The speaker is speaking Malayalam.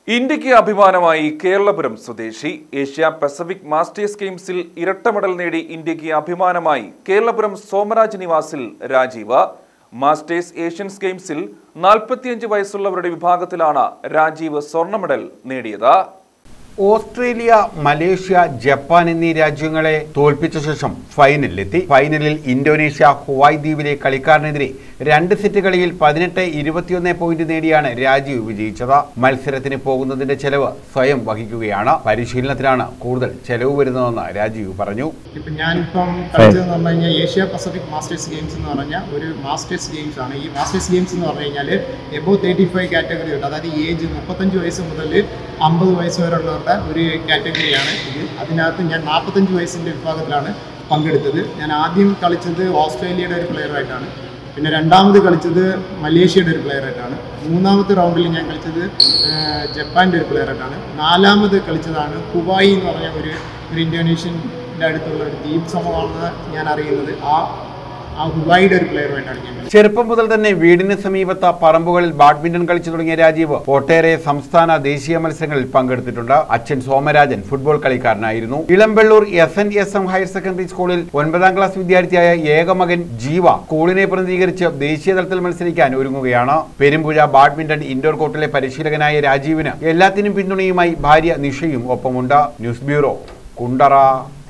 ഇന്ത്യക്ക് അഭിമാനമായി കേരളപുരം സ്വദേശി ഏഷ്യ പസഫിക് മാസ്റ്റേഴ്സ് ഗെയിംസിൽ ഇരട്ട മെഡൽ നേടി ഇന്ത്യക്ക് അഭിമാനമായി കേരളപുരം സോമരാജ് നിവാസിൽ രാജീവ് മാസ്റ്റേഴ്സ് ഏഷ്യൻസ് ഗെയിംസിൽ നാൽപ്പത്തിയഞ്ച് വയസ്സുള്ളവരുടെ വിഭാഗത്തിലാണ് രാജീവ് സ്വർണ്ണ മെഡൽ നേടിയത് ഓസ്ട്രേലിയ മലേഷ്യ ജപ്പാൻ എന്നീ രാജ്യങ്ങളെ തോൽപ്പിച്ച ശേഷം ഫൈനലിലെത്തി ഫൈനലിൽ ഇന്തോനേഷ്യ ഹുവായ് ദ്വീപിലെ കളിക്കാരനെതിരെ രണ്ട് സെറ്റ് കളിയിൽ പതിനെട്ട് ഇരുപത്തിയൊന്ന് പോയിന്റ് നേടിയാണ് രാജീവ് വിജയിച്ചത് മത്സരത്തിന് പോകുന്നതിന്റെ ചെലവ് സ്വയം വഹിക്കുകയാണ് പരിശീലനത്തിനാണ് കൂടുതൽ ചെലവ് വരുന്നതെന്ന് രാജീവ് പറഞ്ഞു ഇപ്പം ഞാനിപ്പം കളിച്ചതെന്ന് പറഞ്ഞു കഴിഞ്ഞാൽ ഏഷ്യ പസഫിക് മാസ്റ്റേഴ്സ് ഗെയിംസ് എന്ന് പറഞ്ഞാൽ ഒരു മാസ്റ്റേഴ്സ് ഗെയിംസ് ആണ് ഈ മാസ്റ്റേഴ്സ് ഗെയിംസ് എന്ന് പറഞ്ഞു കഴിഞ്ഞാൽ എബോ തേർട്ടി ഫൈവ് കാറ്റഗറി ഉണ്ട് അതായത് ഏജ് മുപ്പത്തഞ്ച് വയസ്സ് മുതൽ അമ്പത് വയസ്സ് വരെ ഉള്ളവരുടെ ഒരു കാറ്റഗറിയാണ് ഇത് അതിനകത്ത് ഞാൻ നാൽപ്പത്തഞ്ച് വയസ്സിൻ്റെ വിഭാഗത്തിലാണ് പങ്കെടുത്തത് ഞാൻ ആദ്യം കളിച്ചത് ഓസ്ട്രേലിയയുടെ ഒരു പ്ലെയറായിട്ടാണ് പിന്നെ രണ്ടാമത് കളിച്ചത് മലേഷ്യയുടെ ഒരു പ്ലെയറായിട്ടാണ് മൂന്നാമത്തെ റൗണ്ടിൽ ഞാൻ കളിച്ചത് ആ, ജപ്പാൻ്റെ ഒരു പ്ലെയറായിട്ടാണ് നാലാമത് കളിച്ചതാണ് ഹുവായി എന്ന് പറഞ്ഞ ഒരു ഒരു ഇന്തോനേഷ്യൻ്റെ അടുത്തുള്ള ഒരു ദ്വീപ് സമൂഹമാണെന്ന് ഞാൻ അറിയുന്നത് ആ ആ ഹുവായിയുടെ ഒരു പ്ലെയറുമായിട്ടാണ് ഞാൻ കളിച്ചത് ചെറുപ്പം മുതൽ തന്നെ വീടിന് സമീപത്ത പറമ്പുകളിൽ ബാഡ്മിന്റൺ കളിച്ചു തുടങ്ങിയ രാജീവ് ഒട്ടേറെ സംസ്ഥാന ദേശീയ മത്സരങ്ങളിൽ പങ്കെടുത്തിട്ടുണ്ട് അച്ഛൻ സോമരാജൻ ഫുട്ബോൾ കളിക്കാരനായിരുന്നു Elampalloor S N S M higher secondary സ്കൂളിൽ ഒൻപതാം ക്ലാസ് വിദ്യാർത്ഥിയായ ഏക മകൻ ജീവ സ്കൂളിനെ പ്രതിനിധീകരിച്ച് ദേശീയ തലത്തിൽ മത്സരിക്കാൻ ഒരുങ്ങുകയാണ് പെരുമ്പുഴ ബാഡ്മിന്റൺ ഇൻഡോർ കോർട്ടിലെ പരിശീലകനായ രാജീവിന് എല്ലാത്തിനും പിന്തുണയുമായി ഭാര്യ നിഷയും ഒപ്പമുണ്ട് ന്യൂസ് ബ്യൂറോ കുണ്ടറ